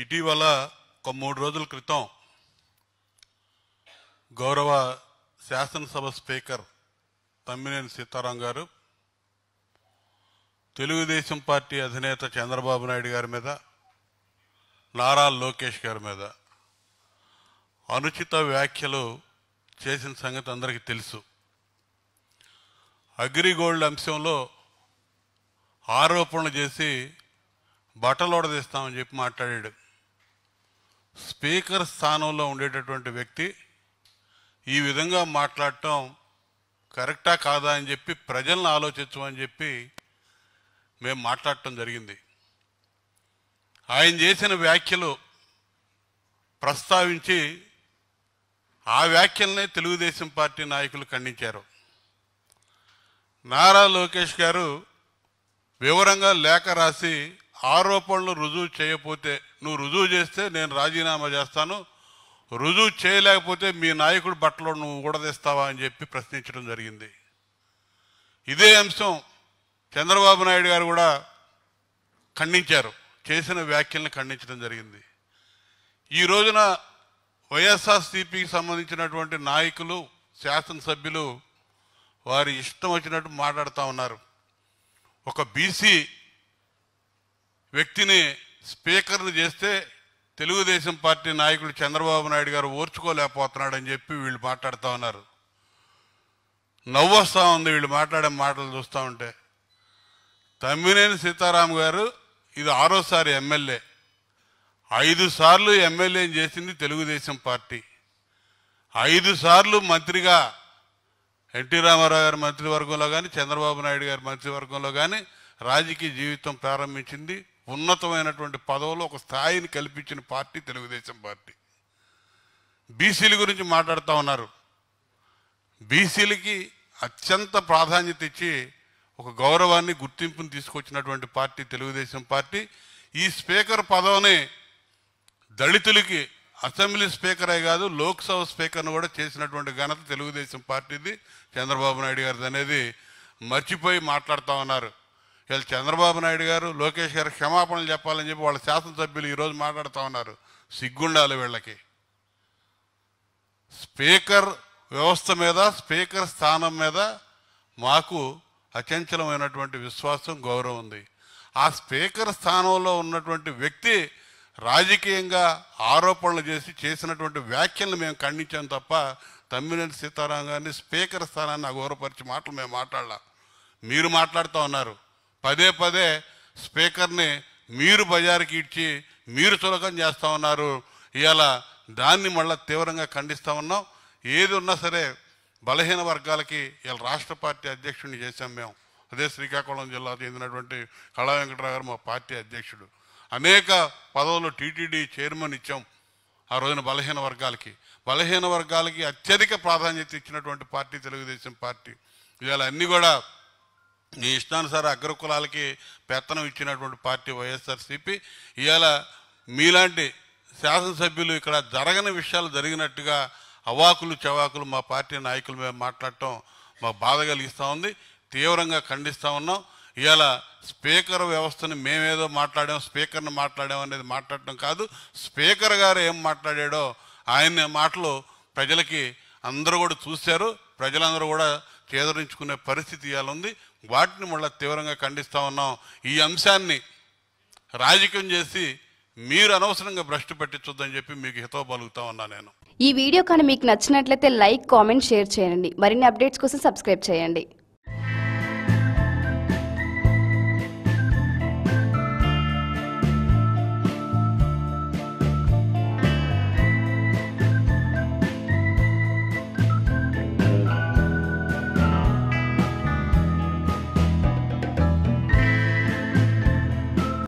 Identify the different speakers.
Speaker 1: ఇటీవల ఒక మూడు రోజుల క్రితం గౌరవ శాసనసభ స్పీకర్ తమ్మినేని సీతారాం గారు తెలుగుదేశం పార్టీ అధినేత చంద్రబాబు నాయుడు గారి మీద నారా లోకేష్ గారి మీద అనుచిత వ్యాఖ్యలు చేసిన సంగతి అందరికీ తెలుసు అగ్రిగోల్డ్ అంశంలో ఆరోపణలు చేసి బట్టలోడదీస్తామని చెప్పి మాట్లాడాడు స్పీకర్ స్థానంలో ఉండేటటువంటి వ్యక్తి ఈ విధంగా మాట్లాడటం కరెక్టా కాదా అని చెప్పి ప్రజలను ఆలోచించమని చెప్పి మేము మాట్లాడటం జరిగింది ఆయన చేసిన వ్యాఖ్యలు ప్రస్తావించి ఆ వ్యాఖ్యలనే తెలుగుదేశం పార్టీ నాయకులు ఖండించారు నారా లోకేష్ గారు వివరంగా లేఖ రాసి ఆరోపణలు రుజువు చేయకపోతే నువ్వు రుజువు చేస్తే నేను రాజీనామా చేస్తాను రుజువు చేయలేకపోతే మీ నాయకుడు బట్టలో నువ్వు ఊడదీస్తావా అని చెప్పి ప్రశ్నించడం జరిగింది ఇదే అంశం చంద్రబాబు నాయుడు గారు కూడా ఖండించారు చేసిన వ్యాఖ్యల్ని ఖండించడం జరిగింది ఈ రోజున వైఎస్ఆర్సీపీకి సంబంధించినటువంటి నాయకులు శాసనసభ్యులు వారి ఇష్టం వచ్చినట్టు మాట్లాడుతూ ఉన్నారు ఒక బీసీ వ్యక్తిని స్పీకర్ని చేస్తే తెలుగుదేశం పార్టీ నాయకుడు చంద్రబాబు నాయుడు గారు ఓర్చుకోలేకపోతున్నాడని చెప్పి వీళ్ళు మాట్లాడుతూ ఉన్నారు నవ్వొస్తా ఉంది వీళ్ళు మాట్లాడే మాటలు చూస్తూ ఉంటే తమ్మినేని సీతారాం గారు ఇది ఆరోసారి ఎమ్మెల్యే ఐదు సార్లు ఎమ్మెల్యేని చేసింది తెలుగుదేశం పార్టీ ఐదు సార్లు మంత్రిగా ఎన్టీ రామారావు గారి మంత్రివర్గంలో కానీ చంద్రబాబు నాయుడు గారి మంత్రివర్గంలో కానీ రాజకీయ జీవితం ప్రారంభించింది ఉన్నతమైనటువంటి పదవులు ఒక స్థాయిని కల్పించిన పార్టీ తెలుగుదేశం పార్టీ బీసీల గురించి మాట్లాడుతూ ఉన్నారు బీసీలకి అత్యంత ప్రాధాన్యత ఇచ్చి ఒక గౌరవాన్ని గుర్తింపుని తీసుకొచ్చినటువంటి పార్టీ తెలుగుదేశం పార్టీ ఈ స్పీకర్ పదవిని దళితులకి అసెంబ్లీ స్పీకరే కాదు లోక్సభ స్పీకర్ను కూడా చేసినటువంటి ఘనత తెలుగుదేశం పార్టీది చంద్రబాబు నాయుడు గారిది అనేది మర్చిపోయి మాట్లాడుతూ ఉన్నారు వీళ్ళు చంద్రబాబు నాయుడు గారు లోకేష్ గారు క్షమాపణలు చెప్పాలని చెప్పి వాళ్ళ శాసనసభ్యులు ఈరోజు మాట్లాడుతూ ఉన్నారు సిగ్గుండాలి వీళ్ళకి స్పీకర్ వ్యవస్థ మీద స్పీకర్ స్థానం మీద మాకు అచంచలమైనటువంటి విశ్వాసం గౌరవం ఉంది ఆ స్పీకర్ స్థానంలో ఉన్నటువంటి వ్యక్తి రాజకీయంగా ఆరోపణలు చేసి చేసినటువంటి వ్యాఖ్యలను మేము ఖండించాం తప్ప తమ్మినేని సీతారాం గారిని స్పీకర్ స్థానాన్ని అగౌరవపరిచి మాటలు మేము మాట్లాడలా మీరు మాట్లాడుతూ ఉన్నారు పదే పదే స్పీకర్ని మీరు బజారుకి ఇచ్చి మీరు చులకం చేస్తూ ఉన్నారు ఇవాళ దాన్ని మళ్ళా తీవ్రంగా ఖండిస్తూ ఉన్నాం ఏది ఉన్నా సరే బలహీన వర్గాలకి ఇలా రాష్ట్ర పార్టీ అధ్యక్షుడిని చేశాం మేము అదే శ్రీకాకుళం జిల్లా చెందినటువంటి కళా వెంకటరావు గారు మా పార్టీ అధ్యక్షుడు అనేక పదవులు టీటీడీ చైర్మన్ ఇచ్చాం ఆ రోజున బలహీన వర్గాలకి బలహీన వర్గాలకి అత్యధిక ప్రాధాన్యత ఇచ్చినటువంటి పార్టీ తెలుగుదేశం పార్టీ ఇవాళ అన్నీ కూడా నీ ఇష్టానుసార అగ్రకులాలకి పెత్తనం ఇచ్చినటువంటి పార్టీ వైఎస్ఆర్సీపీ ఇవాళ మీలాంటి శాసనసభ్యులు ఇక్కడ జరగని విషయాలు జరిగినట్టుగా అవాకులు చవాకులు మా పార్టీ నాయకులు మేము మాట్లాడటం మాకు బాధ కలిగిస్తూ ఉంది తీవ్రంగా ఖండిస్తూ ఉన్నాం ఇవాళ స్పీకర్ వ్యవస్థని మేమేదో మాట్లాడాం స్పీకర్ని మాట్లాడాం అనేది మాట్లాడటం కాదు స్పీకర్ గారు ఏం మాట్లాడాడో ఆయన మాటలు ప్రజలకి అందరూ కూడా చూశారు ప్రజలందరూ కూడా చేదరించుకునే పరిస్థితి ఇవాళ ఉంది వాటిని మళ్ళీ తీవ్రంగా ఖండిస్తూ ఉన్నాం ఈ అంశాన్ని రాజకీయం చేసి మీరు అనవసరంగా భ్రష్టు పెట్టించొద్దని చెప్పి మీకు హితవు పలుకుతా ఉన్నా నేను
Speaker 2: ఈ వీడియో కానీ మీకు నచ్చినట్లయితే లైక్ కామెంట్ షేర్ చేయండి మరిన్ని అప్డేట్స్ కోసం సబ్స్క్రైబ్ చేయండి